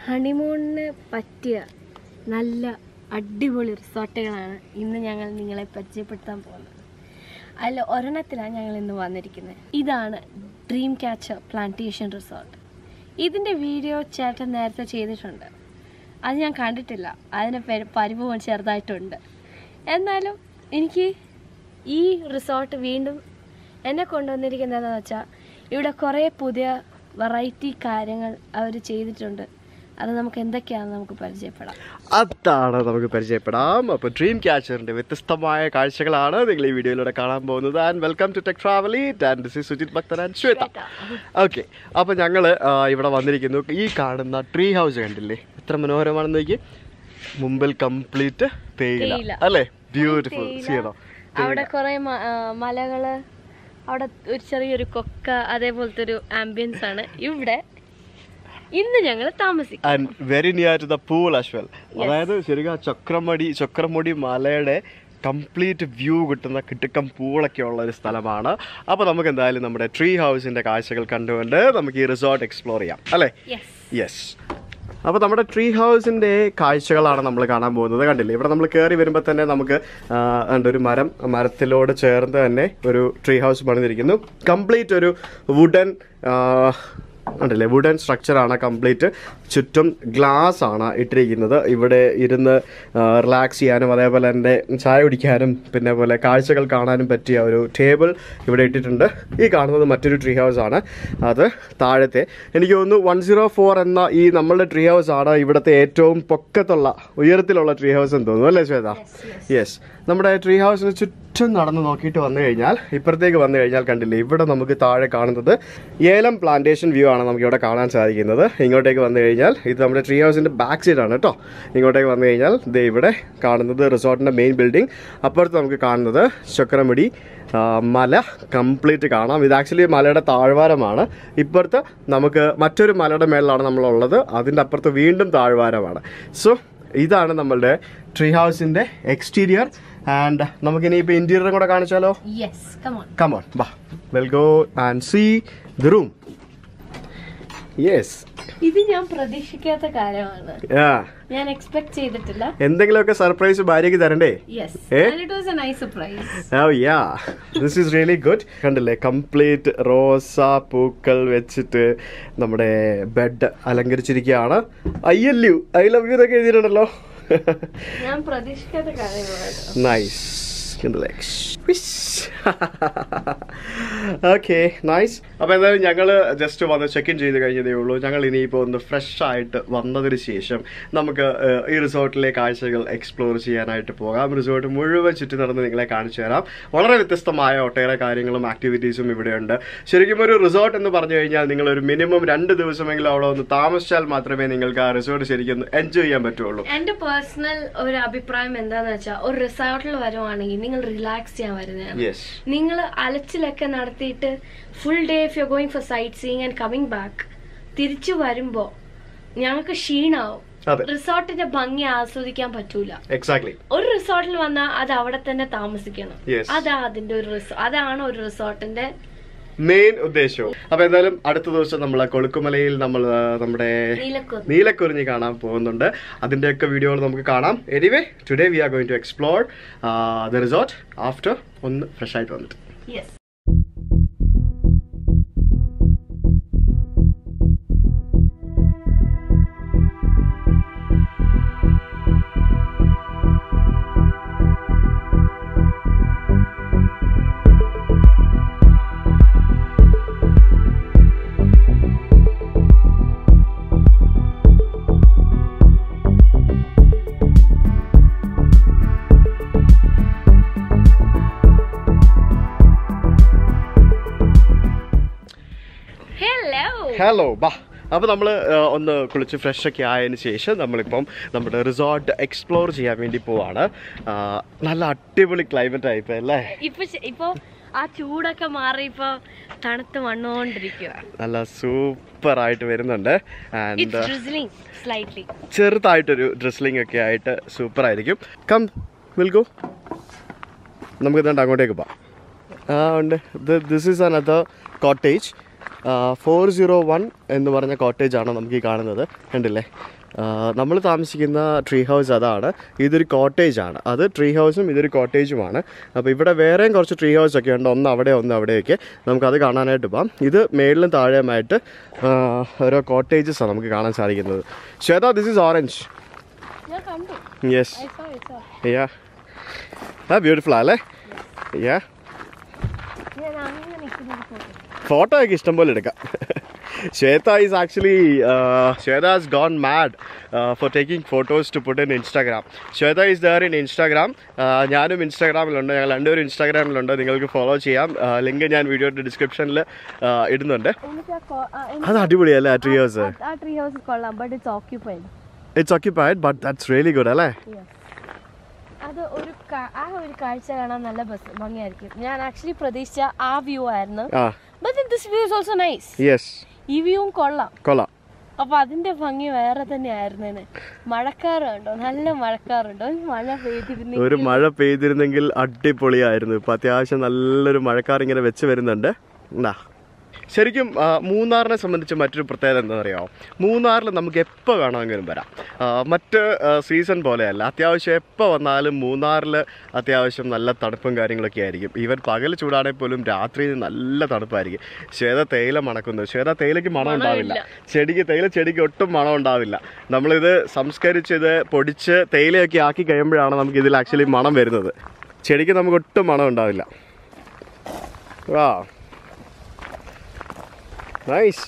ഹണിമൂണിന് പറ്റിയ നല്ല അടിപൊളി റിസോർട്ടുകളാണ് ഇന്ന് ഞങ്ങൾ നിങ്ങളെ പരിചയപ്പെടുത്താൻ പോകുന്നത് അതിൽ ഒരെണ്ണത്തിലാണ് ഞങ്ങൾ ഇന്ന് വന്നിരിക്കുന്നത് ഇതാണ് ഡ്രീം ക്യാച്ചർ പ്ലാന്റേഷൻ റിസോർട്ട് ഇതിൻ്റെ വീഡിയോ ചേട്ടൻ നേരത്തെ ചെയ്തിട്ടുണ്ട് അത് ഞാൻ കണ്ടിട്ടില്ല അതിന് പരി- പരിഭവം ചെറുതായിട്ടുണ്ട് എന്നാലും എനിക്ക് ഈ റിസോർട്ട് വീണ്ടും എന്നെ കൊണ്ടുവന്നിരിക്കുന്നത് എന്താണെന്ന് വെച്ചാൽ ഇവിടെ കുറേ പുതിയ വെറൈറ്റി കാര്യങ്ങൾ അവർ ചെയ്തിട്ടുണ്ട് അത് നമുക്ക് എന്തൊക്കെയാണെന്ന് നമുക്ക് പരിചയപ്പെടാം അതാണ് നമുക്ക് പരിചയപ്പെടാം അപ്പോൾ ഡ്രീം ക്യാച്ചറിന്റെ വ്യത്യസ്തമായ കാഴ്ചകളാണ് നിങ്ങൾ ഈ വീഡിയോയിലൂടെ കാണാൻ പോകുന്നത് and welcome to Tech Travel Eat and this is Sujith Bhakthan and Shweta okay അപ്പോൾ ഞങ്ങൾ ഇവിടെ വന്നിരിക്കുന്നു ഈ കാണുന്ന ട്രീ ഹൗസ് കണ്ടില്ലേ എത്ര മനോഹരമാണെന്ന് നോക്കി മുമ്പിൽ കംപ്ലീറ്റ് തേയില തേയില. അല്ലേ ബ്യൂട്ടിഫുൾ തേയില. സീനോ അവിടെ കുറേ മ- ആ, മലകള് അവിടെ ഒരു ചെറിയൊരു കൊക്ക അതേപോലത്തെ ഒരു ആംബിയൻസ് ആണ് ഇവിടെ ഇന്ന് ഞങ്ങൾ താമസിക്കും and very near to the pool as well അതായത് ശരിക്കും ആ ചക്രമടി ചക്രമുടി മലയുടെ കംപ്ലീറ്റ് വ്യൂ കിട്ടുന്ന കിട്ടുക്കം പൂളൊക്കെ ഉള്ള ഒരു സ്ഥലമാണ് അപ്പോൾ നമുക്ക് എന്തായാലും നമ്മുടെ ട്രീ ഹൗസിൻ്റെ കാഴ്ചകൾ കണ്ടുകൊണ്ട് നമുക്ക് ഈ റിസോർട്ട് എക്സ്പ്ലോർ ചെയ്യാം അല്ലേ യെസ് യെസ് അപ്പോൾ നമ്മുടെ ട്രീ ഹൗസിൻ്റെ കാഴ്ചകളാണ് നമ്മൾ കാണാൻ പോകുന്നത് കണ്ടില്ലേ ഇവിടെ നമ്മൾ കയറി വരുമ്പോൾ തന്നെ നമുക്ക് ആ, ഉണ്ട് ഒരു മരം മരത്തിലോട് ചേർന്ന് തന്നെ ഒരു ട്രീ ഹൗസ് പണിതിരിക്കുന്നു കംപ്ലീറ്റ് ഒരു വുഡൻ ഉണ്ടല്ലേ വുഡൻ സ്ട്രക്ചറാണ് കംപ്ലീറ്റ് ചുറ്റും ഗ്ലാസ് ആണ് ഇട്ടിരിക്കുന്നത് ഇവിടെ ഇരുന്ന് റിലാക്സ് ചെയ്യാനും അതേപോലെ തന്നെ ചായ കുടിക്കാനും പിന്നെ പോലെ കാഴ്ചകൾ കാണാനും പറ്റിയ ഒരു ടേബിൾ ഇവിടെ ഇട്ടിട്ടുണ്ട് ഈ കാണുന്നത് മറ്റൊരു ട്രീ ഹൗസ് ആണ് അത് താഴത്തെ എനിക്ക് തോന്നുന്നു വൺ സീറോ ഫോർ എന്ന ഈ നമ്മളുടെ ട്രീ ഹൗസ് ആണ് ഇവിടുത്തെ ഏറ്റവും പൊക്കത്തുള്ള ഉയരത്തിലുള്ള ട്രീ ഹൗസ് എന്ന് തോന്നുന്നു അല്ലേ ശ്വേത യെസ് നമ്മുടെ ട്രീ ഹൗസിന് ചുറ്റും നടന്ന് നോക്കിയിട്ട് വന്നു കഴിഞ്ഞാൽ ഇപ്പുറത്തേക്ക് വന്നു കഴിഞ്ഞാൽ കണ്ടില്ലേ ഇവിടെ നമുക്ക് താഴെ കാണുന്നത് ഏലം പ്ലാന്റേഷൻ വ്യൂ ആണ് നമുക്ക് ഇവിടെ കാണാൻ സാധിക്കുന്നത് ഇങ്ങോട്ടേക്ക് വന്നു കഴിഞ്ഞാൽ ഇത് നമ്മുടെ ട്രീ ഹൗസിൻ്റെ ബാക്ക് സൈഡ് ആണ് കേട്ടോ ഇങ്ങോട്ടേക്ക് വന്നു കഴിഞ്ഞാൽ ദേ ഇവിടെ കാണുന്നത് റിസോർട്ടിൻ്റെ മെയിൻ ബിൽഡിംഗ് അപ്പുറത്ത് നമുക്ക് കാണുന്നത് ചക്രമുടി ആ, മല കംപ്ലീറ്റ് കാണാം ഇത് ആക്ച്വലി മലയുടെ താഴ്വാരമാണ് ഇപ്പുറത്ത് നമുക്ക് മറ്റൊരു മലയുടെ മേളിലാണ് നമ്മളുള്ളത് അതിൻ്റെ അപ്പുറത്ത് വീണ്ടും താഴ്വാരമാണ് സോ ഇതാണ് നമ്മളുടെ ട്രീ ഹൗസിൻ്റെ എക്സ്റ്റീരിയർ ആൻഡ് നമുക്കിനി ഇപ്പോൾ ഇൻറ്റീരിയറും കൂടെ കാണിച്ചാലോ യെസ് കമോൺ കമോൺ ബാ we'll go and see the room yes ഇത് ഞാൻ പ്രതീക്ഷിക്കാത്ത കാര്യമാണ് ഞാൻ എക്സ്പെക്ട് ചെയ്തിട്ടില്ല എന്തെങ്കിലുമൊക്കെ സർപ്രൈസ് ഭാര്യയ്ക്ക് തരണ്ടേ യെസ് ഏ? It was a nice surprise Oh yeah, this is really good. കണ്ടില്ലേ കംപ്ലീറ്റ് റോസ പൂക്കൾ വെച്ചിട്ട് നമ്മുടെ ബെഡ് അലങ്കരിച്ചിരിക്കുകയാണ് I L U I love you എന്നൊക്കെ എഴുതിയിട്ടുണ്ടല്ലോ ഞാൻ പ്രതീക്ഷിക്കാത്ത കാര്യങ്ങളാണ് നൈസ് കണ്ടില്ലേ ഓക്കെ നൈസ് അപ്പോൾ എന്തായാലും ഞങ്ങൾ ജസ്റ്റ് വന്ന് ചെക്ക് ഇൻ ചെയ്ത് കഴിഞ്ഞതേ ഉള്ളൂ ഞങ്ങൾ ഇനിയിപ്പോൾ ഒന്ന് ഫ്രഷ് ആയിട്ട് വന്നതിന് ശേഷം നമുക്ക് ഏഹ്, ഈ റിസോർട്ടിലെ കാഴ്ചകൾ എക്സ്പ്ലോർ ചെയ്യാനായിട്ട് പോകാം റിസോർട്ട് മുഴുവൻ ചുറ്റി നടന്ന് നിങ്ങളെ കാണിച്ചു തരാം വളരെ വ്യത്യസ്തമായ ഒട്ടേറെ കാര്യങ്ങളും ആക്ടിവിറ്റീസും ഇവിടെയുണ്ട് ശരിക്കും ഒരു റിസോർട്ട് എന്ന് പറഞ്ഞു കഴിഞ്ഞാൽ നിങ്ങൾ ഒരു മിനിമം രണ്ട് ദിവസമെങ്കിലും അവിടെ ഒന്ന് താമസിച്ചാൽ മാത്രമേ നിങ്ങൾക്ക് ആ റിസോർട്ട് ശരിക്കും എൻജോയ് ചെയ്യാൻ പറ്റുള്ളൂ എന്റെ പേഴ്സണൽ ഒരു അഭിപ്രായം എന്താന്ന് വെച്ചാൽ ഒരു റിസോർട്ടിൽ വരുവാണെങ്കിൽ നിങ്ങൾ റിലാക്സ് ചെയ്യാൻ വരുന്നതാണ് യെസ് നിങ്ങൾ അലച്ചിലൊക്കെ നടത്തിയിട്ട് full day if you going for sightseeing and coming back തിരിച്ചു വരുമ്പോ ഞങ്ങൾക്ക് ക്ഷീണാവും അതെ റിസോർട്ടിന്റെ ഭംഗി ആസ്വദിക്കാൻ പറ്റൂല എക്സാക്ട്ലി ഒരു റിസോർട്ടിൽ വന്നാൽ അത് അവിടെ തന്നെ താമസിക്കണം Yes. അതാ അതിന്റെ ഒരു റിസോ അതാണ് ഒരു റിസോർട്ടിന്റെ മെയിൻ ഉദ്ദേശവും അപ്പൊ എന്തായാലും അടുത്ത ദിവസം നമ്മൾ കൊളുക്കുമലയിൽ നമ്മൾ ആ, നമ്മുടെ നീലക്കുന്ന് നീലക്കുറിഞ്ഞി കാണാൻ പോകുന്നുണ്ട് അതിന്റെയൊക്കെ വീഡിയോകൾ നമുക്ക് കാണാം anyway today we are going to explore the resort after ഒന്ന് ഫ്രഷ് ആയിട്ട് വന്നിട്ട് യെസ് ഹലോ ഹലോ ബാ അപ്പോൾ നമ്മൾ ഒന്ന് കുളിച്ച് ഫ്രഷ് ഒക്കെ ആയതിന് ശേഷം നമ്മളിപ്പം നമ്മുടെ റിസോർട്ട് എക്സ്പ്ലോർ ചെയ്യാൻ വേണ്ടി പോവാണ് ആ, നല്ല അടിപൊളി ക്ലൈമറ്റ് ആയിപ്പോൾ അല്ലേ ഇപ്പൊ ശ- ഇപ്പൊ ആ ചൂടൊക്കെ മാറി ഇപ്പൊ തണുത്ത് വന്നുകൊണ്ടിരിക്കുക നല്ല സൂപ്പർ ആയിട്ട് വരുന്നുണ്ട് ആൻഡ് ഇറ്റ്സ് ഡ്രിസ്ലിംഗ് സ്ലൈറ്റ്ലി ചെറുതായിട്ടൊരു ഡ്രസ്ലിംഗ് ഒക്കെ ആയിട്ട് സൂപ്പർ ആയിരിക്കും കം വിൽ ഗോ നമുക്ക് ഇതുണ്ട് അങ്ങോട്ടേക്ക് പോവാം ആ ഉണ്ട് this is another cottage four zero one എന്ന് പറഞ്ഞ കോട്ടേജ് ആണ് നമുക്ക് ഈ കാണുന്നത് കണ്ടില്ലേ നമ്മൾ താമസിക്കുന്ന ട്രീ ഹൗസ് അതാണ് ഇതൊരു കോട്ടേജ് ആണ് അത് ട്രീ ഹൗസും ഇതൊരു കോട്ടേജുമാണ് അപ്പോൾ ഇവിടെ വേറെയും കുറച്ച് ട്രീ ഹൗസ് ഒക്കെ ഉണ്ട് ഒന്ന് അവിടെ ഒന്ന് അവിടെയൊക്കെ നമുക്കത് കാണാനായിട്ട് പോകാം ഇത് മേളിലും താഴെയുമായിട്ട് ആ, ഓരോ കോട്ടേജസ് ആണ് നമുക്ക് കാണാൻ സാധിക്കുന്നത് ശ്വേത ദിസ് ഈസ് ഓറഞ്ച് ഞാൻ കണ്ടു yes I saw, I saw. Yeah ആ ബ്യൂട്ടിഫുൾ അല്ലേ യാ ഞാൻ അങ്ങനെ നിൽക്കുന്ന ഫോട്ടോ ഫോട്ടോ ഒക്കെ ഇഷ്ടം പോലെ എടുക്കാം Swetha is actually Swetha has gone mad for taking photos to put in Instagram Swetha is there in Instagram ഞാനും ഇൻസ്റ്റാഗ്രാമിലുണ്ട് ഞങ്ങൾ രണ്ടുപേരും ഇൻസ്റ്റാഗ്രാമിലുണ്ട് നിങ്ങൾക്ക് ഫോളോ ചെയ്യാം ലിങ്ക് ഞാൻ വീഡിയോയുടെ ഡിസ്ക്രിപ്ഷനിൽ ഇടുന്നുണ്ട് എനിക്ക് ആ കോ- ആ, എനിക്ക് അത് അടിപൊളിയല്ലേ ആ ട്രീ ഹൗസ് ആ- ആ ട്രീ ഹൗസ് കൊള്ളാം but it's occupied it's occupied but that's really good അല്ലേ അത് ഒരു കാ- ആ ഒരു കാഴ്ച കാണാൻ നല്ല ബസ് ഭംഗിയായിരിക്കും ഞാൻ ആക്ച്വലി പ്രതീക്ഷിച്ച ആ വ്യൂ ആയിരുന്നു ആ but this view is also nice yes ഈ വ്യൂവും കൊള്ളാം കൊള്ളാം അപ്പൊ അതിന്റെ ഭംഗി വേറെ തന്നെ ആയിരുന്നേനെ മഴക്കാറുണ്ടോ നല്ല മഴക്കാറുണ്ടോ ഒരു മഴ പെയ്തിരുന്നു ഒരു മഴ പെയ്തിരുന്നെങ്കിൽ അടിപൊളിയായിരുന്നു ഇപ്പം അത്യാവശ്യം നല്ലൊരു മഴക്കാർ ഇങ്ങനെ വെച്ച് വരുന്നുണ്ട് എന്നാ ശരിക്കും ആ, മൂന്നാറിനെ സംബന്ധിച്ച് മറ്റൊരു പ്രത്യേകത എന്താണെന്ന് അറിയാമോ മൂന്നാറിൽ നമുക്ക് എപ്പോൾ വേണമെങ്കിലും വരാം ആ, മറ്റ് സീസൺ പോലെയല്ല അത്യാവശ്യം എപ്പോൾ വന്നാലും മൂന്നാറിൽ അത്യാവശ്യം നല്ല തണുപ്പും കാര്യങ്ങളൊക്കെ ആയിരിക്കും ഈവൻ പകൽ ചൂടാണെങ്കിൽ പോലും രാത്രി നല്ല തണുപ്പായിരിക്കും ശ്വേത തേയില മണക്കുന്നു ശ്വേത തേയിലയ്ക്ക് മണം ഉണ്ടാവില്ല ചെടിക്ക് തേയില ചെടിക്ക് ഒട്ടും മണം ഉണ്ടാവില്ല നമ്മളിത് സംസ്കരിച്ചത് പൊടിച്ച് തേയിലയൊക്കെ ആക്കി കഴിയുമ്പോഴാണ് നമുക്ക് ഇതിൽ ആക്ച്വലി മണം വരുന്നത് ചെടിക്ക് നമുക്ക് ഒട്ടും മണം ഉണ്ടാവില്ല വാ നൈസ്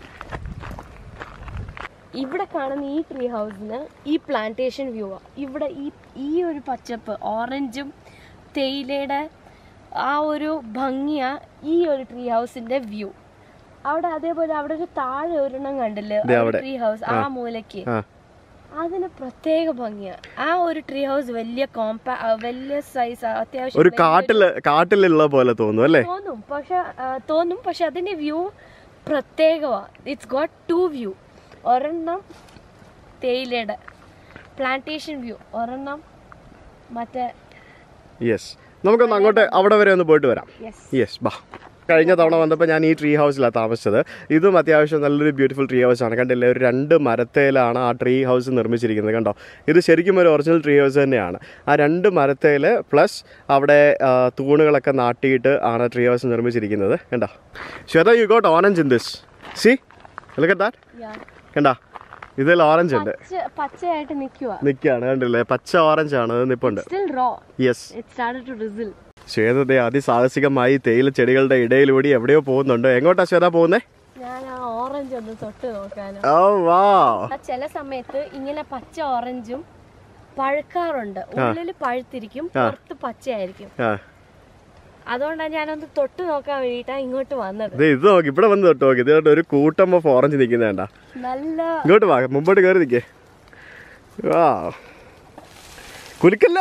ഇവിടെ കാണുന്ന ഈ ട്രീ ഹൗസിന് ഈ പ്ലാന്റേഷൻ വ്യൂ ആ ഇവിടെ ഈ ഈ ഒരു പച്ചപ്പ് ഓറഞ്ചും തേയിലയുടെ ആ ഒരു ഭംഗിയാ ഈ ഒരു ട്രീ ഹൗസിന്റെ വ്യൂ അവിടെ അതേപോലെ അവിടെ ഒരു താഴെ ഒരെണ്ണം കണ്ടില്ലേ ദേ അവിടെ. ട്രീ ഹൗസ് ആ മൂലയ്ക്ക് ആ അതിന് പ്രത്യേക ഭംഗിയാ ആ ഒരു ട്രീ ഹൗസ് വലിയ കോമ്പാ ആ, വലിയ സൈസ് അത്യാവശ്യം ഒരു വലിയ- കാട്ടില് കാട്ടിലുള്ള പോലെ തോന്നും അല്ലേ തോന്നും പക്ഷെ ആ, തോന്നും പക്ഷെ അതിന്റെ വ്യൂ പ്രത്യേകമാ ഇറ്റ്സ് ഗോട്ട് ടു വ്യൂ ഒരെണ്ണം തേയിലയുടെ പ്ലാന്റേഷൻ വ്യൂ ഒരെണ്ണം മറ്റേ യെസ് നമുക്കൊന്ന് അങ്ങോട്ട് അവിടെ വരെ ഒന്ന് പോയിട്ട് വരാം യെസ് യെസ് ബാ കഴിഞ്ഞ തവണ വന്നപ്പോൾ ഞാൻ ഈ ട്രീ ഹൗസിലാണ് താമസിച്ചത് ഇതും അത്യാവശ്യം നല്ലൊരു ബ്യൂട്ടിഫുൾ ട്രീ ഹൗസ് ആണ് കണ്ടില്ലേ ഒരു രണ്ട് മരത്തേലാണ് ആ ട്രീ ഹൗസ് നിർമ്മിച്ചിരിക്കുന്നത് കണ്ടോ ഇത് ശരിക്കും ഒരു ഒറിജിനൽ ട്രീ ഹൗസ് തന്നെയാണ് ആ രണ്ട് മരത്തേൽ പ്ലസ് അവിടെ ആ, തൂണുകളൊക്കെ നാട്ടിയിട്ട് ആണ് ട്രീ ഹൗസ് നിർമ്മിച്ചിരിക്കുന്നത് കണ്ടോ Swetha you got orange in this see look at that കണ്ടോ ഇതിൽ ഓറഞ്ച് ഉണ്ട് പച്ച പച്ചയായിട്ട് നിൽക്കുക നിൽക്കുകയാണ് കണ്ടില്ലേ പച്ച ഓറഞ്ച് ആണ് ഇത് നിപ്പുണ്ട് still raw yes it started to റിസിൽ ശ്വേതത്തെ അതിസാഹസികമായി തേയില ചെടികളുടെ ഇടയിലൂടെ എവിടെയോ പോകുന്നുണ്ട് എങ്ങോട്ടാ ശ്വേത പോകുന്നേ ഞാൻ ആ ഓറഞ്ച് ഒന്ന് തൊട്ട് നോക്കാനോ ഓ വാ ആ ചില സമയത്ത് ഇങ്ങനെ പച്ച ഓറഞ്ചും പഴുക്കാറുണ്ട് ഉള്ളിൽ പഴുത്തിരിക്കും പുറത്ത് പച്ചയായിരിക്കും ആ അതുകൊണ്ടാണ് ഞാനൊന്ന് തൊട്ട് നോക്കാൻ വേണ്ടിയിട്ടാ ഇങ്ങോട്ട് വന്നത് ദേ ഇത് നോക്കി ഇവിടെ വന്ന് തൊട്ട് നോക്കി ഇതിനകത്ത് ഒരു കൂട്ടം ഓഫ് ഓറഞ്ച് നിൽക്കുന്നേണ്ട നല്ല ഇങ്ങോട്ട് വാ മുമ്പോട്ട് കയറി നിൽക്കേ വാ കുലുക്കല്ലേ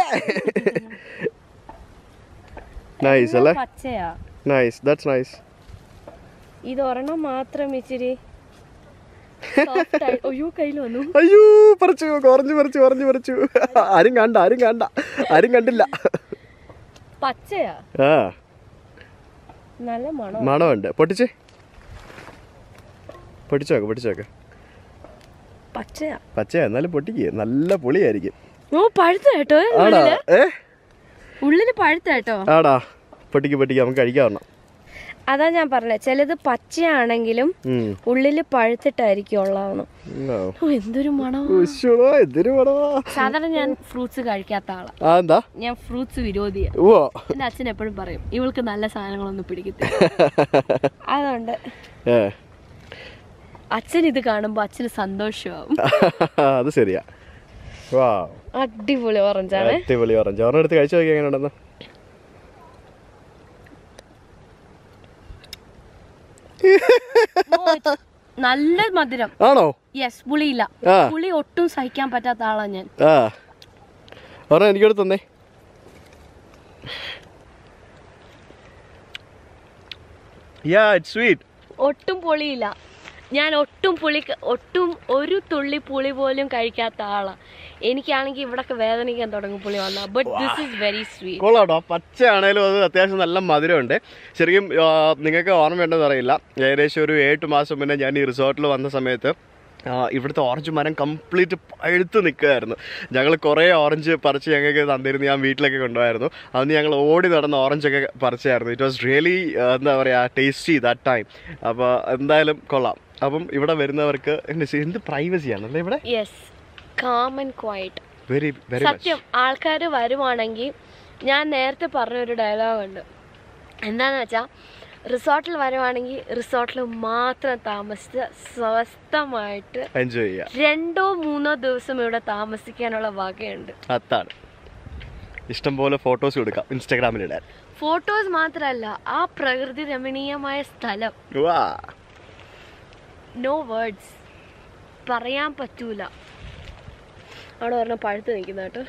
നൈസ് അല്ലേ പച്ചയാ നൈസ് ദാറ്റ്സ് നൈസ് ഇത് ഒരെണ്ണം മാത്രം ഇച്ചിരി soft ആയി- അയ്യോ കയ്യിൽ വന്നു അയ്യോ പറിച്ചു കുറഞ്ഞു പറിച്ചു കുറഞ്ഞു പറിച്ചു ആരും കണ്ട ആരും കണ്ട ആരും കണ്ടില്ല പച്ചയാ ആ നല്ല മണം മണമുണ്ട് പൊട്ടിച്ചേ പൊട്ടിച്ചോക്ക് പൊട്ടിച്ചോക്ക് പച്ചയാ പച്ച എന്നാലും പൊട്ടിക്ക് നല്ല പുളിയായിരിക്കും ഓ പഴുത്ത കേട്ടോ ആടാ ഏ ഉള്ളില് പഴുത്ത കേട്ടോ ആടാ പൊട്ടിക്ക് പൊട്ടിക്ക് നമുക്ക് കഴിക്കാവണം അതാ ഞാൻ പറഞ്ഞത് ചിലത് പച്ചയാണെങ്കിലും ഉള്ളില് പഴുത്തിട്ടായിരിക്കും ഉള്ളതാണ് ഓ എന്തൊരു മണം എന്തൊരു പടവാ സാധാരണ ഞാൻ ഫ്രൂട്ട്സ് കഴിക്കാത്ത ആളാ ആ എന്താ ഞാൻ ഫ്രൂട്ട്സ് വിരോധിയാ ഓ എന്റെ അച്ഛൻ എപ്പോഴും പറയും ഇവൾക്ക് നല്ല സാധനങ്ങളൊന്നും പിടിക്കത്തില്ല അതുകൊണ്ട് ഏ അച്ഛൻ ഇത് കാണുമ്പോ അച്ഛന് സന്തോഷമാവും അത് ശരിയാ വാ അടിപൊളി ഓറഞ്ചാണ് അടിപൊളി ഓറഞ്ച് ഒരെണ്ണം എടുത്ത് കഴിച്ചു നോക്കി എങ്ങനെ ഉണ്ടെന്ന് നല്ല മധുരം ആണോ യെസ് പുളിയില്ല ആ. പുളി ഒട്ടും സഹിക്കാൻ പറ്റാത്ത ആളാ ഞാൻ ആ ഒരെണ്ണം എനിക്കെടുത്ത് തന്നേ യാ ഇറ്റ്സ് സ്വീറ്റ് ഒട്ടും പുളിയില്ല ഞാൻ ഒട്ടും പുളി ഒട്ടും ഒരു തുള്ളി പുളി പോലും കഴിക്കാത്ത ആളാണ് എനിക്കാണെങ്കിൽ ഇവിടൊക്കെ വേദനിക്കാൻ തുടങ്ങും പുളി വന്നാൽ but this is very sweet കൊള്ളാട്ടോ പച്ചയാണേലും അത് അത്യാവശ്യം നല്ല മധുരമുണ്ട് ശരിക്കും ആ, നിങ്ങൾക്ക് ഓർമ്മയുണ്ടെന്ന് അറിയില്ല ഏകദേശം ഒരു എട്ട് മാസം മുന്നേ ഞാൻ ഈ റിസോർട്ടിൽ വന്ന സമയത്ത് ആ, ഇവിടുത്തെ ഓറഞ്ച് മരം കംപ്ലീറ്റ് പഴുത്ത് നിൽക്കുമായിരുന്നു ഞങ്ങൾ കുറേ ഓറഞ്ച് പറിച്ച് ഞങ്ങൾക്ക് തന്നിരുന്നു ഞാൻ വീട്ടിലൊക്കെ കൊണ്ടുപോയായിരുന്നു അന്ന് ഞങ്ങൾ ഓടി നടന്ന ഓറഞ്ചൊക്കെ പറിച്ചായിരുന്നു ഇറ്റ് വാസ് റിയലി എന്താ പറയുക ടേസ്റ്റി ദാറ്റ് ടൈം അപ്പോൾ എന്തായാലും കൊള്ളാം അപ്പം ഇവിടെ വരുന്നവർക്ക് എന്ത് എന്ത് പ്രൈവസിയാണ് അല്ലേ ഇവിടെ yes calm and quiet very very much സത്യം ആൾക്കാർ വരുവാണെങ്കിൽ ഞാൻ നേരത്തെ പറഞ്ഞൊരു ഡയലോഗ് ഉണ്ട് എന്താന്ന് വെച്ചാൽ റിസോർട്ടിൽ വരുവാണെങ്കിൽ റിസോർട്ടിൽ മാത്രം താമസിച്ച് സ്വസ്ഥമായിട്ട് എൻജോയ് ചെയ്യാം രണ്ടോ മൂന്നോ ദിവസം ഇവിടെ താമസിക്കാനുള്ള വകയുണ്ട് അതാണ് ഇഷ്ടംപോലെ ഫോട്ടോസ് കൊടുക്കാം ഇൻസ്റ്റാഗ്രാമിൽ ഇടാൻ ഫോട്ടോസ് മാത്രമല്ല ആ പ്രകൃതി രമണീയമായ സ്ഥലം വാ നോ വേർഡ്സ് പറയാൻ പറ്റൂല അവിടെ പറഞ്ഞ പഴുത്ത് നിൽക്കുന്ന കേട്ടോ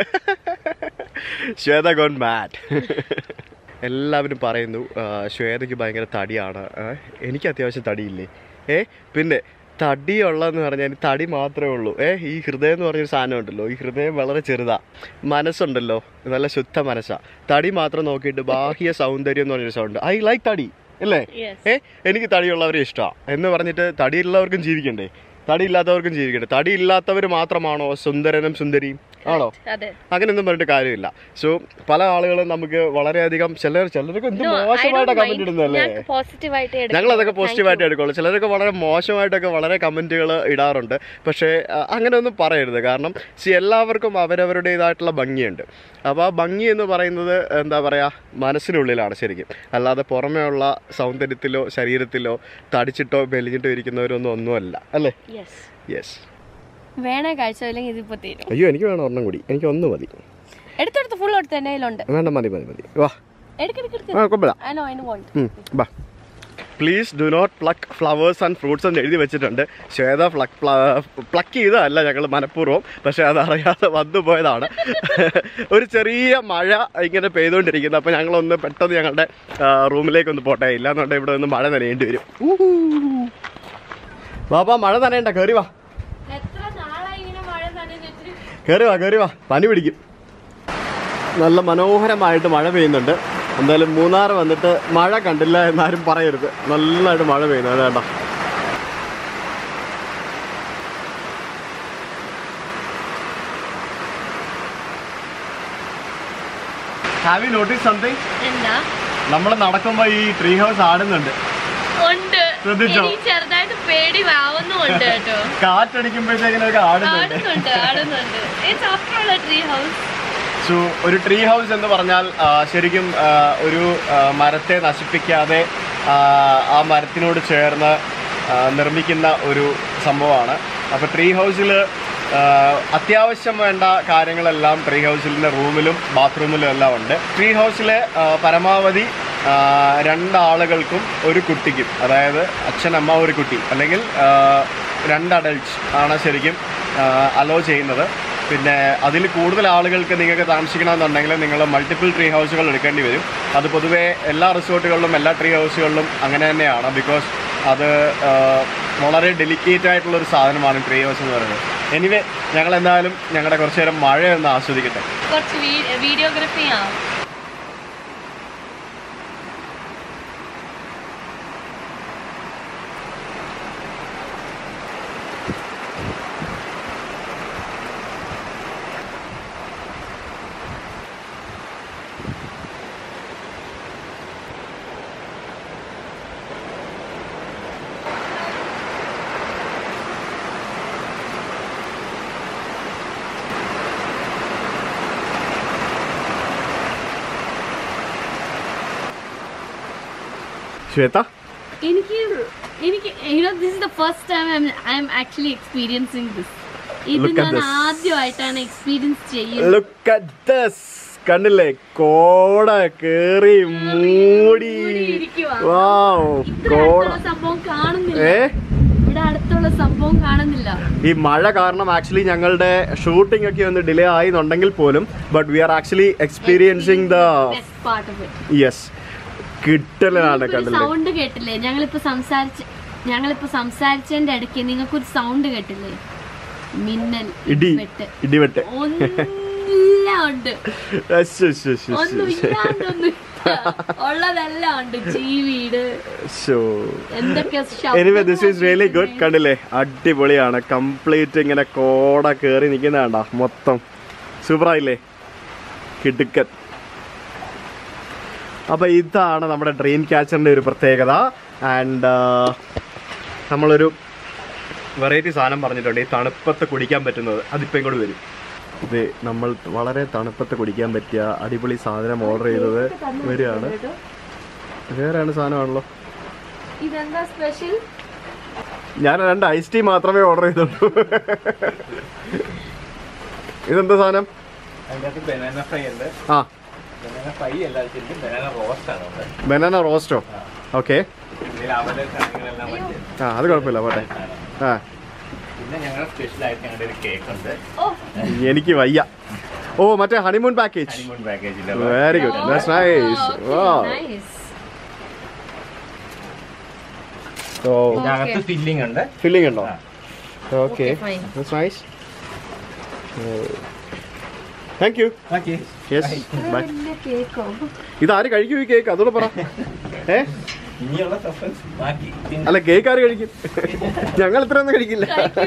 ശ്വേത ഗോൺ മാറ്റ് എല്ലാവരും പറയുന്നു ആ, ശ്വേതയ്ക്ക് ഭയങ്കര തടിയാണ് ആ, എനിക്ക് അത്യാവശ്യം തടിയില്ലേ ഏ പിന്നെ തടിയുള്ളതെന്ന് പറഞ്ഞാൽ തടി മാത്രമേ ഉള്ളൂ ഏ ഈ ഹൃദയം എന്ന് പറഞ്ഞൊരു സാധനം ഉണ്ടല്ലോ ഈ ഹൃദയം വളരെ ചെറുതാ മനസ്സുണ്ടല്ലോ നല്ല ശുദ്ധ മനസ്സാ തടി മാത്രം നോക്കിയിട്ട് ബാഹ്യ സൗന്ദര്യം എന്ന് പറഞ്ഞൊരു സൗണ്ട് ഐ ലൈക്ക് തടി അല്ലേ Yes. ഏ എനിക്ക് തടിയുള്ളവരെ ഇഷ്ടമാണ് എന്ന് പറഞ്ഞിട്ട് തടിയുള്ളവർക്കും ജീവിക്കണ്ടേ തടി ഇല്ലാത്തവർക്കും ജീവിക്കണ്ടേ തടി ഇല്ലാത്തവർ മാത്രമാണോ സുന്ദരനും സുന്ദരിയും ആണോ അതെ അങ്ങനെയൊന്നും പറഞ്ഞിട്ട് കാര്യമില്ല സോ പല ആളുകളും നമുക്ക് വളരെയധികം ചിലർ ചിലരൊക്കെ എന്ത് മോശമായിട്ട് കമന്റ് ഇടുന്നല്ലേ പോസിറ്റീവായിട്ട് ഞങ്ങൾ അതൊക്കെ പോസിറ്റീവായിട്ട് എടുക്കുള്ളൂ ചിലരൊക്കെ വളരെ മോശമായിട്ടൊക്കെ വളരെ കമന്റുകൾ ഇടാറുണ്ട് പക്ഷേ ആ, അങ്ങനെയൊന്നും പറയരുത് കാരണം സി എല്ലാവർക്കും അവരവരുടേതായിട്ടുള്ള ഭംഗിയുണ്ട് അപ്പോൾ ആ ഭംഗി എന്ന് പറയുന്നത് എന്താ പറയുക മനസ്സിനുള്ളിലാണ് ശരിക്കും അല്ലാതെ പുറമേ ഉള്ള സൗന്ദര്യത്തിലോ ശരീരത്തിലോ തടിച്ചിട്ടോ മെലിഞ്ഞിട്ടോ ഇരിക്കുന്നവരൊന്നും ഒന്നുമല്ല അല്ലേ യെസ് യെസ് വേണേ കഴിച്ചോ അല്ലെങ്കിൽ ഇതിപ്പോ തീരും അയ്യോ എനിക്ക് വേണം ഒരെണ്ണം കൂടി എനിക്ക് ഒന്ന് മതി എടുത്തെടുത്ത് ഫുൾ എടുത്ത് എൻ്റെ കയ്യിലുണ്ട് വേണ്ട മതി മതി മതി വാ എടുക്കെടുക്കെടുക്ക് ആ കുഴപ്പമില്ല I know I won't um, ബാ please do not pluck flowers and fruits എന്ന് എഴുതി വെച്ചിട്ടുണ്ട് ശ്വേത ഫ്ലക്ക് പ്ലക്ക് ചെയ്തതല്ല ഞങ്ങൾ മനഃപൂർവ്വം പക്ഷേ അതറിയാതെ വന്നു പോയതാണ് ഒരു ചെറിയ മഴ ഇങ്ങനെ പെയ്തുകൊണ്ടിരിക്കുന്നു അപ്പോൾ ഞങ്ങളൊന്ന് പെട്ടെന്ന് ഞങ്ങളുടെ റൂമിലേക്ക് ഒന്ന് പോട്ടെ ഇല്ലാന്നുണ്ടെങ്കിൽ ഇവിടെ നിന്ന് മഴ നനയേണ്ടി വരും ഊഹൂ. വാ മഴ നനയണ്ട കയറി വാ എത്ര നാളായി ഇങ്ങനെ മഴ നനഞ്ഞിട്ട് കയറി വാ കയറി വാ പനി പിടിക്കും നല്ല മനോഹരമായിട്ട് മഴ പെയ്യുന്നുണ്ട് എന്തായാലും മൂന്നാർ വന്നിട്ട് മഴ കണ്ടില്ല എന്നാരും പറയരുത് നല്ലതായിട്ട് മഴ പെയ്യുന്നു അത് കേട്ടോ ഹാവ് യു നോട്ടീസ് സംതിങ് എന്താ നമ്മൾ നടക്കുമ്പോൾ ഈ ട്രീ ഹൗസ് ആടുന്നുണ്ട് ഉണ്ട് ശ്രദ്ധിച്ചോ? എനിക്ക് ചെറുതായിട്ട് പേടി ആവുന്നുണ്ട് കേട്ടോ കാറ്റടിക്കുമ്പോഴത്തേക്കിനൊക്കെ ആടുന്നുണ്ട് ആടുന്നുണ്ട് ആടുന്നുണ്ട് it's after tree house so ഒരു ട്രീ ഹൗസ് എന്ന് പറഞ്ഞാൽ ആ, ശരിക്കും ആ, ഒരു ആ, മരത്തെ നശിപ്പിക്കാതെ ആ, ആ മരത്തിനോട് ചേർന്ന് ആ, നിർമ്മിക്കുന്ന ഒരു സംഭവമാണ് അപ്പോൾ ട്രീ ഹൗസിൽ അത്യാവശ്യം വേണ്ട കാര്യങ്ങളെല്ലാം ട്രീ ഹൗസിൻ്റെ റൂമിലും ബാത്റൂമിലും എല്ലാം ഉണ്ട് ട്രീ ഹൗസിൽ പരമാവധി ആ, രണ്ടാളുകൾക്കും ഒരു കുട്ടിക്കും അതായത് അച്ഛനമ്മ ഒരു കുട്ടി അല്ലെങ്കിൽ ആ, രണ്ട് അഡൽട്സ് ആണ് ശരിക്കും അലോ ചെയ്യുന്നത് പിന്നെ അതിൽ കൂടുതൽ ആളുകൾക്ക് നിങ്ങൾക്ക് താമസിക്കണമെന്നുണ്ടെങ്കിൽ നിങ്ങൾ മൾട്ടിപ്പിൾ ട്രീ ഹൗസുകൾ എടുക്കേണ്ടി വരും അത് പൊതുവേ എല്ലാ റിസോർട്ടുകളിലും എല്ലാ ട്രീ ഹൗസുകളിലും അങ്ങനെ തന്നെയാണ് ബിക്കോസ് അത് ആ, വളരെ ഡെലിക്കേറ്റ് ആയിട്ടുള്ള ഒരു സാധനമാണ് ട്രീ ഹൗസ് എന്ന് പറയുന്നത് എനിവേ ഞങ്ങൾ എന്തായാലും ഞങ്ങളുടെ കുറച്ച് നേരം മഴയൊന്ന് ആസ്വദിക്കട്ടെ കുറച്ച് വീഡിയോഗ്രഫി ആവും ശ്വേത എനിക്ക് എനിക്ക് you know this is the first time I'm I'm actually experiencing this ഇത് Look at ഞാൻ this. ആദ്യമായിട്ടാണ് എക്സ്പീരിയൻസ് ചെയ്യുന്നത് ലുക്ക് അറ്റ് ദിസ് കണ്ടില്ലേ കോട കേറി മൂടി ഇരിക്കുവാ. വാവ് ഇത്ര കോട അടുത്തുള്ള സംഭവം കാണുന്നില്ല ഏ ഇവിടെ അടുത്തുള്ള സംഭവം കാണുന്നില്ല ഈ മഴ കാരണം ആക്ച്വലി ഞങ്ങളുടെ ഷൂട്ടിംഗ് ഒക്കെ ഒന്ന് ഡിലേ ആയിന്നുണ്ടെങ്കിൽ പോലും but we are actually experiencing the best part of it yes കിട്ടലാണ് കണ്ടില്ലേ സൗണ്ട് കേട്ടില്ലേ ഞങ്ങളിപ്പോ സംസാരിച്ച് ഞങ്ങളിപ്പോ സംസാരിച്ചതിന്റെ ഇടയ്ക്ക് നിങ്ങൾക്കൊരു സൗണ്ട് കേട്ടില്ലേ മിന്നൽ ഇടി വെട്ട് ഇടിവെട്ട് ഒന്നെല്ലാം ഉണ്ട് ശ്ശ്, ശ്ശ്, ശ്ശ്, ഒന്നും ശ്ശ്. ഇല്ലാണ്ടൊന്നും ഇല്ല. ഉള്ളതെല്ലാം ഉണ്ട് ചീവീട് ശോ. എന്തൊക്കെ anyway this is really good കണ്ടില്ലേ അടിപൊളിയാണ് കംപ്ലീറ്റ് ഇങ്ങനെ കോട കയറി നിൽക്കുന്ന കണ്ട മൊത്തം സൂപ്പറായില്ലേ കിടുക്കൻ അപ്പൊ ഇതാണ് നമ്മുടെ ഡ്രീം ക്യാച്ചറിന്റെ ഒരു പ്രത്യേകത ആൻഡ് നമ്മളൊരു വെറൈറ്റി സാധനം പറഞ്ഞിട്ടുണ്ട് ഈ തണുപ്പത്ത് കുടിക്കാൻ പറ്റുന്നത് അതിപ്പോൾ ഇങ്ങോട്ട് വരും ഇത് നമ്മൾ വളരെ തണുപ്പത്ത് കുടിക്കാൻ പറ്റിയ അടിപൊളി സാധനം ഓർഡർ ചെയ്തത് വരികയാണ് വേറെയാണ് സാധനമാണല്ലോ ഇതെന്താ സ്പെഷ്യൽ ഞാൻ രണ്ട് ഐസ് ടീ മാത്രമേ ഓർഡർ ചെയ്തുള്ളൂ ഇതെന്താ സാധനം അതിനകത്ത് ബനാന ഫ്രൈ ഉണ്ട് ആ ബനാന ഫ്രൈ അല്ല ശരിക്കും ബനാന റോസ്റ്റ് ആണ് ഉണ്ട് ബനാന റോസ്റ്റോ ഓക്കെ ഇതിൽ അവലെ സാധനങ്ങളെല്ലാം വെച്ച് ആ അത് കുഴപ്പമില്ല പോട്ടെ ആ പിന്നെ ഞങ്ങളുടെ സ്പെഷ്യൽ ആയിട്ട് ഞങ്ങളുടെ ഒരു കേക്ക് ഉണ്ട് ഓ എനിക്ക് വയ്യ ഓ മറ്റേ ഹണിമൂൺ പാക്കേജ് ഹണിമൂൺ പാക്കേജിന്റെ വെരി ഗുഡ് ദാറ്റ്സ് നൈസ് വാ സോ ഇതിനകത്ത് ഫില്ലിംഗ് ഉണ്ട് ഫില്ലിംഗ് ഉണ്ടോ ആ. Okay Okay, fine. That's nice thank you okay yes bye വലിയ കേക്കോ ഇതാര് കഴിക്കും ഈ കേക്ക് അതോടെ പറ ഏ ഇനിയുള്ള സസ്പെൻസ് ബാക്കി പിന്നെ അല്ല കേക്ക് ആര് കഴിക്കും ഞങ്ങൾ ഇത്രയൊന്നും കഴിക്കില്ല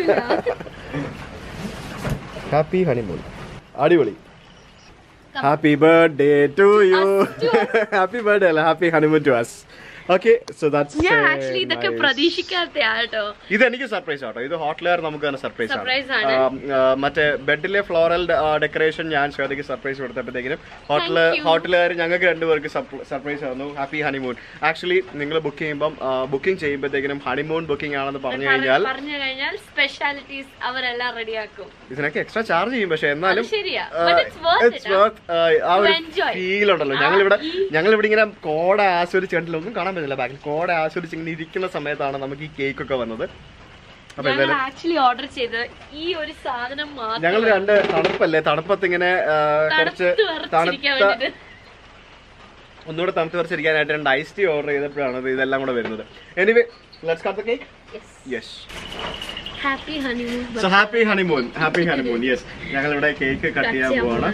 ഹാപ്പി ഹണിമൂൺ അടിപൊളി happy birthday to you happy birthday അല്ല happy honeymoon to us okay so that's ഞാൻ ആക്ച്വലി ഇതൊക്കെ പ്രതീക്ഷിക്കാത്ത കേട്ടോ ഇത് എനിക്ക് സർപ്രൈസ് ആട്ടോ ഇത് ഹോട്ട് ലെയർ നമുക്ക് തന്നെ സർപ്രൈസ് Surprise ആണ് ആണ്. ആം, ആ, മറ്റേ ബെഡിലെ ഫ്ലോറൽ ഡെക്കറേഷൻ ഞാൻ ശ്വേതയ്ക്ക് സർപ്രൈസ് കൊടുത്തപ്പോഴത്തേക്കിനും ഹോട്ടൽ Thank you. ഹോട്ടലുകാർ ഞങ്ങൾക്ക് രണ്ടുപേർക്ക് സർപ്രൈസ് തന്നു ഹാപ്പി ഹണിമൂൺ ആക്ച്വലി നിങ്ങൾ ബുക്ക് ചെയ്യുമ്പം ബുക്കിംഗ് ചെയ്യുമ്പോഴത്തേക്കിനും ഹണിമൂൺ ബുക്കിംഗ് ആണെന്ന് പറഞ്ഞു കഴിഞ്ഞാൽ പറഞ്ഞു കഴിഞ്ഞാൽ സ്പെഷ്യാലിറ്റീസ് അവരെല്ലാം റെഡിയാക്കും ഇതിനൊക്കെ എക്സ്ട്രാ ചാർജ് ചെയ്യും പക്ഷെ എന്നാലും അത് ശരിയാ. ആ, But it's worth it's it, ah. worth, ആ, ആ ഒരു To enjoy. ഫീൽ ഉണ്ടല്ലോ ആ, ഞങ്ങളിവിടെ ഈ- ഞങ്ങളിവിടെ ഇങ്ങനെ കോട ആസ്വദിച്ച് കണ്ടില്ല ഒന്നും കാണാൻ പറ്റില്ല ബാക്കിൽ കോട ആസ്വദിച്ച് ഇങ്ങനെ ഇരിക്കുന്ന സമയത്താണ് നമുക്ക് ഈ കേക്ക് ഒക്കെ വന്നത് അപ്പൊ ഞങ്ങൾ എന്തായാലും ആക്ച്വലി ഓർഡർ ചെയ്തത് ഈ ഒരു സാധനം ഞങ്ങൾ മാത്രം രണ്ട് തണുപ്പല്ലേ തണുപ്പത്ത് ഇങ്ങനെ ആ, കുറച്ച് തണുത്ത് വിറച്ചിരിക്കാൻ തണുത്ത വേണ്ടിട്ട് ഒന്നുകൂടെ തണുത്ത് കുറച്ചിരിക്കാനായിട്ട് രണ്ട് ഐസ് ടീ ഓർഡർ ചെയ്തപ്പോഴാണ് ഇത് ഇതെല്ലാം കൂടെ വരുന്നത് anyway let's cut the cake yes happy honeymoon so happy honeymoon happy honeymoon yes ഞങ്ങൾ ഇവിടെ കേക്ക് കട്ട് ചെയ്യാൻ ചെയ്യാൻ പോവാണ്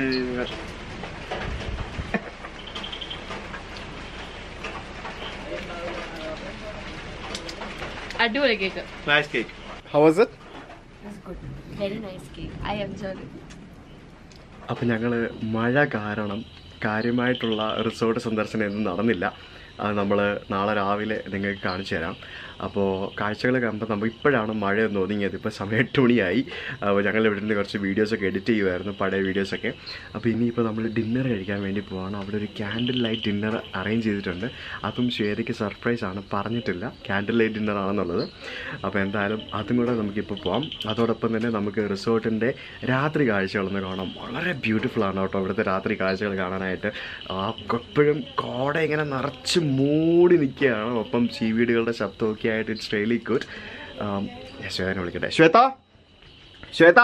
അടിപൊളി cake nice cake how was it very nice cake I enjoy അപ്പം ഞങ്ങൾ മഴ കാരണം കാര്യമായിട്ടുള്ള റിസോർട്ട് സന്ദർശനം ഒന്നും നടന്നില്ല അത് നമ്മൾ നാളെ രാവിലെ നിങ്ങൾക്ക് കാണിച്ചു തരാം അപ്പോൾ കാഴ്ചകൾ കണ്ടപ്പോൾ നമ്മൾ ഇപ്പോഴാണ് മഴയൊന്ന് ഒതുങ്ങിയത് ഇപ്പോൾ സമയം എട്ട് മണിയായി അപ്പോൾ ഞങ്ങൾ ഇവിടെ നിന്ന് കുറച്ച് വീഡിയോസൊക്കെ എഡിറ്റ് ചെയ്യുമായിരുന്നു പഴയ വീഡിയോസൊക്കെ അപ്പോൾ ഇനിയിപ്പോൾ നമ്മൾ ഡിന്നർ കഴിക്കാൻ വേണ്ടി പോവാണ് അവിടെ ഒരു ക്യാൻഡിൽ ലൈറ്റ് ഡിന്നർ അറേഞ്ച് ചെയ്തിട്ടുണ്ട് അതും ശ്വേതയ്ക്ക് സർപ്രൈസ് ആണ് പറഞ്ഞിട്ടില്ല ക്യാൻഡിൽ ലൈറ്റ് ഡിന്നർ ആണെന്നുള്ളത് അപ്പോൾ എന്തായാലും അതും കൂടെ നമുക്കിപ്പോൾ പോവാം അതോടൊപ്പം തന്നെ നമുക്ക് റിസോർട്ടിൻ്റെ രാത്രി കാഴ്ചകളൊന്ന് കാണാം വളരെ ബ്യൂട്ടിഫുൾ ആണ് കേട്ടോ ഇവിടുത്തെ രാത്രി കാഴ്ചകൾ കാണാനായിട്ട് ആ എപ്പോഴും കോട ഇങ്ങനെ നിറച്ച് മൂടി നിൽക്കുകയാണ് ഒപ്പം ചീവീടുകളുടെ ശബ്ദമൊക്കെ ആയിട്ട് ഇറ്റ്സ് റിയലി ഗുഡ് ശ്വേതനെ വിളിക്കട്ടെ Swetha Swetha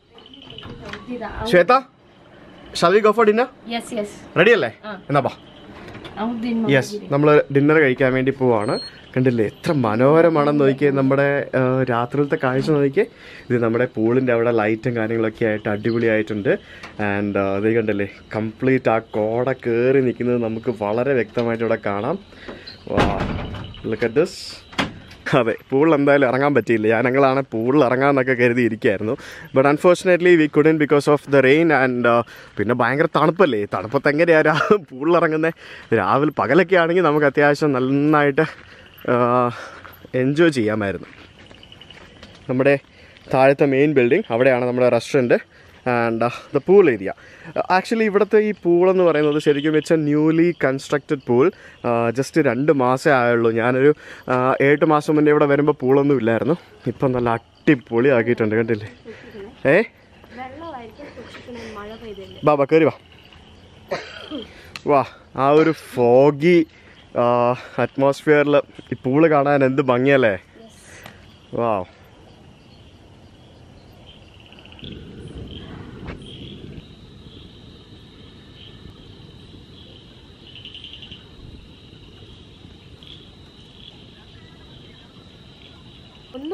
Swetha shall we go for dinner yes yes ready അല്ലേ എന്നാ ബാ യെസ് നമ്മൾ ഡിന്നർ കഴിക്കാൻ വേണ്ടി പോവാണ് കണ്ടില്ലേ എത്ര മനോഹരമാണെന്ന് നോക്കിയേ നമ്മുടെ ആ, രാത്രിയിലത്തെ കാഴ്ച നോക്കിയേ ഇത് നമ്മുടെ പൂളിൻ്റെ അവിടെ ലൈറ്റും കാര്യങ്ങളൊക്കെ ആയിട്ട് അടിപൊളിയായിട്ടുണ്ട് ആൻഡ് അത് കണ്ടില്ലേ കംപ്ലീറ്റ് ആ കോട കയറി നിൽക്കുന്നത് നമുക്ക് വളരെ വ്യക്തമായിട്ട് ഇവിടെ കാണാം വാ ലുക്ക് അറ്റ് ദിസ് അതെ പൂളിൽ എന്തായാലും ഇറങ്ങാൻ പറ്റിയില്ല ഞാൻ ഞങ്ങളാണ് പൂളിൽ ഇറങ്ങാമെന്നൊക്കെ കരുതി ഇരിക്കുകയായിരുന്നു but unfortunately we couldn't because of the rain and പിന്നെ ഭയങ്കര തണുപ്പല്ലേ തണുപ്പത്ത് എങ്ങനെയാണ് പൂളിൽ ഇറങ്ങുന്നത് രാവിലെ പകലൊക്കെ ആണെങ്കിൽ നമുക്ക് അത്യാവശ്യം നന്നായിട്ട് എൻജോയ് ചെയ്യാമായിരുന്നു നമ്മുടെ താഴത്തെ മെയിൻ ബിൽഡിംഗ് അവിടെയാണ് നമ്മുടെ restaurant and the pool area actually ഇവിടുത്തെ ഈ പൂൾ എന്ന് പറയുന്നത് ശരിക്കും it's a newly constructed pool just രണ്ട് മാസമേ ആയുള്ളൂ ഞാനൊരു ആ, ഏട്ട് മാസം മുന്നേ ഇവിടെ വരുമ്പോൾ പൂളൊന്നും ഇല്ലായിരുന്നു ഇപ്പം നല്ല അടിപൊളി ആക്കിയിട്ടുണ്ട് കണ്ടില്ലേ ഏ വെള്ളമായിരിക്കും സൂക്ഷിക്കണം മഴ പെയ്തില്ല ബാബാ കയറി വാ വാ ആ ഒരു ഫോഗി അറ്റ്മോസ്ഫിയറിൽ ഈ പൂള് കാണാൻ എന്ത് ഭംഗിയല്ലേ വാ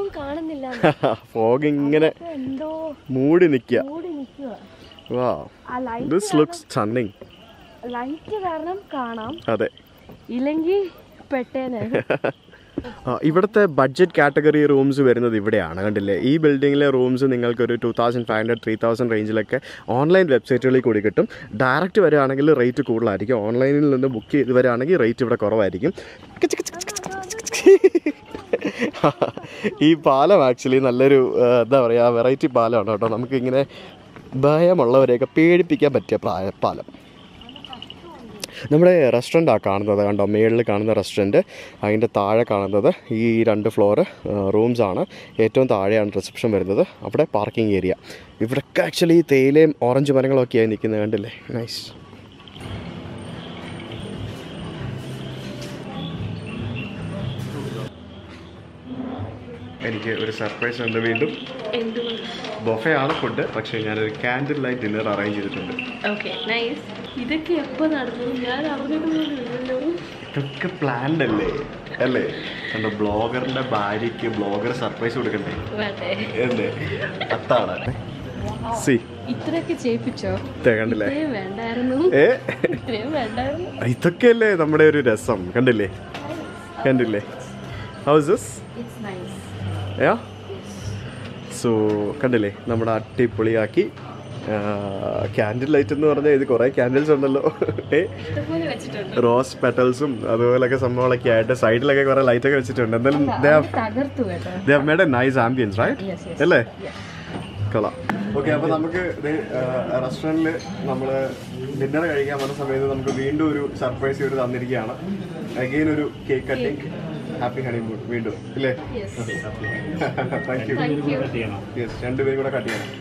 ഒന്നും കാണുന്നില്ല ഫോഗ് ഇങ്ങനെ എന്തോ മൂടി നിൽക്കുക മൂടി നിൽക്കുക വാ ആ light this looks stunning light കാരണം കാണാം അതെ ഇല്ലെങ്കിൽ പെട്ടേനെ ആ, ഇവിടുത്തെ ബഡ്ജറ്റ് കാറ്റഗറി റൂംസ് വരുന്നത് ഇവിടെയാണ് കണ്ടില്ലേ ഈ ബിൽഡിങ്ങിലെ റൂംസ് നിങ്ങൾക്ക് ഒരു two thousand five hundred three thousand റേഞ്ചിലൊക്കെ ഓൺലൈൻ വെബ്സൈറ്റുകളിൽ കൂടി കിട്ടും ഡയറക്റ്റ് വരികയാണെങ്കിൽ റേറ്റ് കൂടുതലായിരിക്കും ഓൺലൈനിൽ നിന്ന് ബുക്ക് ചെയ്ത് വരികയാണെങ്കിൽ റേറ്റ് ഇവിടെ കുറവായിരിക്കും ഈ പാലം ആക്ച്വലി നല്ലൊരു ആ, എന്താ പറയുക വെറൈറ്റി പാലമാണ് കേട്ടോ നമുക്കിങ്ങനെ ഭയമുള്ളവരെയൊക്കെ പേടിപ്പിക്കാൻ പറ്റിയ പ്രായ പാലം നമ്മുടെ റെസ്റ്റോറൻ്റ് ആ കാണുന്നത് കണ്ടോ മേളിൽ കാണുന്ന റെസ്റ്റോറൻറ്റ് അതിൻ്റെ താഴെ കാണുന്നത് ഈ രണ്ട് ഫ്ലോറ് റൂംസ് ആണ് ഏറ്റവും താഴെയാണ് റിസപ്ഷൻ വരുന്നത് അവിടെ പാർക്കിംഗ് ഏരിയ ഇവിടൊക്കെ ആക്ച്വലി തേയിലയും ഓറഞ്ച് മരങ്ങളൊക്കെയായി നിൽക്കുന്നത് കണ്ടില്ലേ നൈസ് എനിക്ക് ഒരു സർപ്രൈസ് ഉണ്ട് വീണ്ടും എന്തുകൊണ്ട് ബൊഫേ ആണ് ഫുഡ് പക്ഷേ ഞാനൊരു ക്യാൻഡിൽ ലൈറ്റ് ഡിന്നർ അറേഞ്ച് ചെയ്തിട്ടുണ്ട് ഓക്കെ നൈസ് ഇതൊക്കെ എപ്പോ നടന്നു ഞാൻ അറിഞ്ഞിട്ടുണ്ടല്ലോ ഇതൊക്കെ പ്ലാൻഡ് അല്ലേ അല്ലേ കണ്ടോ ബ്ലോഗറിന്റെ ഭാര്യയ്ക്ക് ബ്ലോഗർ സർപ്രൈസ് കൊടുക്കണ്ടേ വേണ്ടേ എന്തേ അത്താണ് സി ഇത്രയൊക്കെ ചെയ്യിപ്പിച്ചോ കണ്ടില്ലേ ഇത്രയും വേണ്ടായിരുന്നു ഏ ഇത്രയും വേണ്ടായിരുന്നു ഇതൊക്കെയല്ലേ നമ്മുടെ ഒരു രസം കണ്ടില്ലേ കണ്ടില്ലേ house this it's nice yeah so കണ്ടില്ലേ നമ്മുടെ അടിപൊളിയാക്കി ക്യാൻഡിൽ ലൈറ്റ് എന്ന് പറഞ്ഞാൽ ഇത് കുറേ ക്യാൻഡിൽസ് ഉണ്ടല്ലോ ഏ ഇഷ്ടംപോലെ വെച്ചിട്ടുണ്ട് റോസ് പെറ്റൽസും അതുപോലൊക്കെ സംഭവങ്ങളൊക്കെ ആയിട്ട് സൈഡിലൊക്കെ കുറേ ലൈറ്റൊക്കെ വെച്ചിട്ടുണ്ട് എന്തായാലും ദേ അത് തകർത്തു കേട്ടോ they have made a nice ambience right Yes, yes. അല്ലേ കൊള്ളാം ഓക്കെ അപ്പോൾ നമുക്ക് റെസ്റ്റോറൻറ്റിൽ നമ്മൾ ഡിന്നർ കഴിക്കാൻ വന്ന സമയത്ത് നമുക്ക് വീണ്ടും ഒരു സർപ്രൈസ് ഇവർ തന്നിരിക്കുകയാണ് അഗെയിൻ ഒരു കേക്ക് കട്ടിങ് ഹാപ്പി ഹണിമൂൺ വീണ്ടും ഇല്ലേ Yes. Thank you Thank you. Yes രണ്ടുപേരും കൂടെ കട്ട് ചെയ്യണം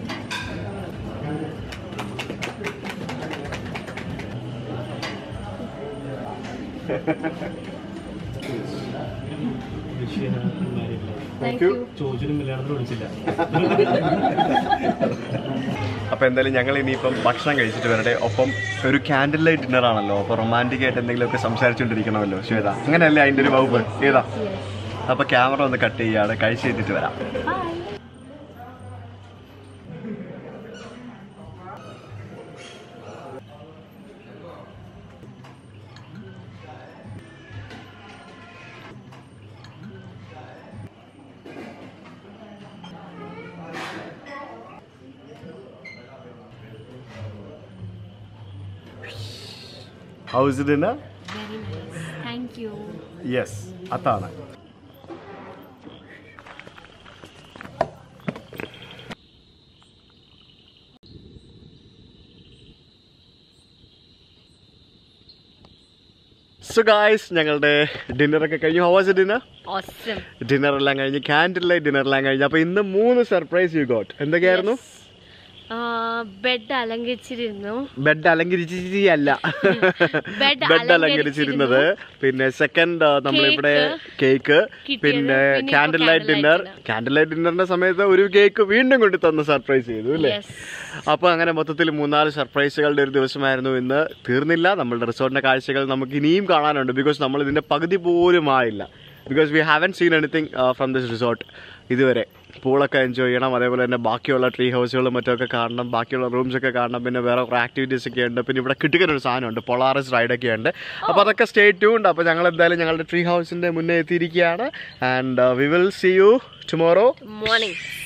താങ്ക് യു ചോദിച്ചിട്ടും കല്യാണത്തിന് വിളിച്ചില്ല അപ്പോൾ എന്തായാലും ഞങ്ങൾ ഇനിയിപ്പം ഭക്ഷണം കഴിച്ചിട്ട് വരട്ടെ ഒപ്പം ഒരു ക്യാൻഡിൽ ലൈറ്റ് ഡിന്നർ ആണല്ലോ അപ്പോൾ റൊമാൻറ്റിക് ആയിട്ട് എന്തെങ്കിലുമൊക്കെ സംസാരിച്ചുകൊണ്ടിരിക്കണമല്ലോ ശ്വേത അങ്ങനെയല്ലേ അതിൻ്റെ ഒരു വകുപ്പ് ഏതാ അപ്പോൾ ക്യാമറ ഒന്ന് കട്ട് ചെയ്യാണ് കഴിച്ച് കഴിഞ്ഞിട്ട് വരാം house dinner very nice thank you yes അതാണ് സോ ഗായ്സ് ഞങ്ങളുടെ ഡിന്നറൊക്കെ കഴിഞ്ഞു how was dinner awesome dinner എല്ലാം കഴിഞ്ഞ് ക്യാൻഡിൽ ലൈറ്റ് ഡിന്നർ എല്ലാം കഴിഞ്ഞു അപ്പോൾ ഇന്ന് മൂന്ന് സർപ്രൈസ് യു ഗോട്ട് എന്തൊക്കെയായിരുന്നു ബെഡ് അലങ്കരിച്ചിരുന്നു ബെഡ് അലങ്കരിച്ചി അല്ല Bed ബെഡ് അലങ്കരിച്ചിരുന്നത് പിന്നെ സെക്കൻഡ് നമ്മളിവിടെ കേക്ക് കിട്ടിയത്. പിന്നെ പിന്നെ ക്യാൻഡിൽ ഇപ്പൊ light candle dinner light candle light ഡിന്നറിന്റെ സമയത്ത് ഒരു കേക്ക് വീണ്ടും കൊണ്ട് തന്ന് സർപ്രൈസ് ചെയ്തു അല്ലേ യെസ് അപ്പൊ അങ്ങനെ മൊത്തത്തിൽ മൂന്നാല് സർപ്രൈസുകളുടെ ഒരു ദിവസമായിരുന്നു ഇന്ന് തീർന്നില്ല നമ്മളുടെ റിസോർട്ടിന്റെ കാഴ്ചകൾ നമുക്ക് ഇനിയും കാണാനുണ്ട് ബിക്കോസ് നമ്മൾ ഇതിന്റെ പകുതി പോലും ആയില്ല because we haven't seen anything from this resort ഇതുവരെ പൂളൊക്കെ എൻജോയ് ചെയ്യണം അതേപോലെ തന്നെ ബാക്കിയുള്ള ട്രീ ഹൗസുകളും മറ്റൊക്കെ കാണണം ബാക്കിയുള്ള റൂംസ് ഒക്കെ കാണണം പിന്നെ വേറെ കുറേ ആക്ടിവിറ്റീസ് ഒക്കെ ഉണ്ട് പിന്നെ ഇവിടെ കിട്ടുന്ന ഒരു സാധനമുണ്ട് പൊളാറസ് റൈഡൊക്കെ ഉണ്ട് അപ്പോൾ അതൊക്കെ സ്റ്റേ ട്യൂണ്ട് അപ്പോൾ ഞങ്ങൾ എന്തായാലും ഞങ്ങളുടെ ട്രീ ഹൗസിൻ്റെ മുന്നേ എത്തിയിരിക്കുകയാണ് and we will see you tomorrow morning